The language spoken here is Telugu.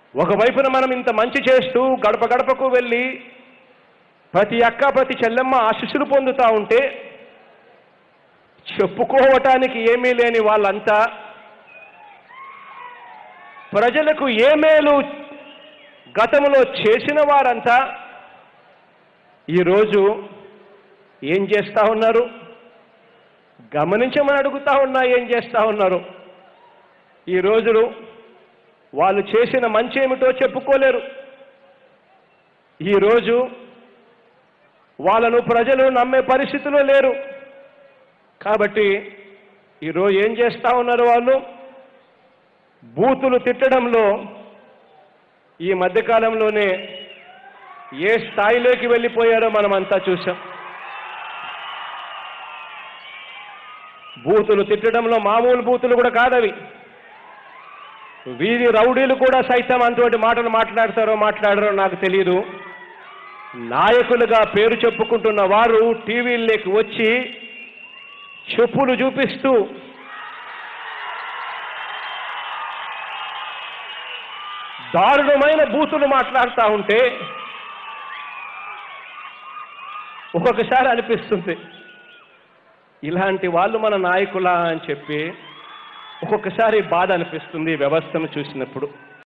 ఒకవైపున మనం ఇంత మంచి చేస్తూ గడప గడపకు వెళ్ళి ప్రతి అక్క ప్రతి చెల్లెమ్మ ఆశీస్సులు పొందుతా ఉంటే చెప్పుకోవటానికి ఏమీ లేని వాళ్ళంతా ప్రజలకు ఏ మేలు గతంలో చేసిన వారంతా ఈరోజు ఏం చేస్తా ఉన్నారు గమనించమని అడుగుతా ఉన్నా ఏం చేస్తా ఉన్నారు ఈ రోజులు వాళ్ళు చేసిన మంచి ఏమిటో చెప్పుకోలేరు ఈరోజు వాళ్ళను ప్రజలు నమ్మే పరిస్థితిలో లేరు కాబట్టి ఈరోజు ఏం చేస్తా ఉన్నారు వాళ్ళు బూతులు తిట్టడంలో ఈ మధ్యకాలంలోనే ఏ స్థాయిలోకి వెళ్ళిపోయారో మనం అంతా చూసాం బూతులు తిట్టడంలో మామూలు బూతులు కూడా కాదవి వీధి రౌడీలు కూడా సైతం అటువంటి మాటలు మాట్లాడతారో మాట్లాడరో నాకు తెలియదు నాయకులుగా పేరు చెప్పుకుంటున్న వారు టీవీల్లోకి వచ్చి చెప్పులు చూపిస్తూ దారుణమైన బూతులు మాట్లాడుతూ ఉంటే ఒక్కొక్కసారి అనిపిస్తుంది ఇలాంటి వాళ్ళు మన నాయకులా అని చెప్పి ఒక్కొక్కసారి బాధ అనిపిస్తుంది ఈ వ్యవస్థను చూసినప్పుడు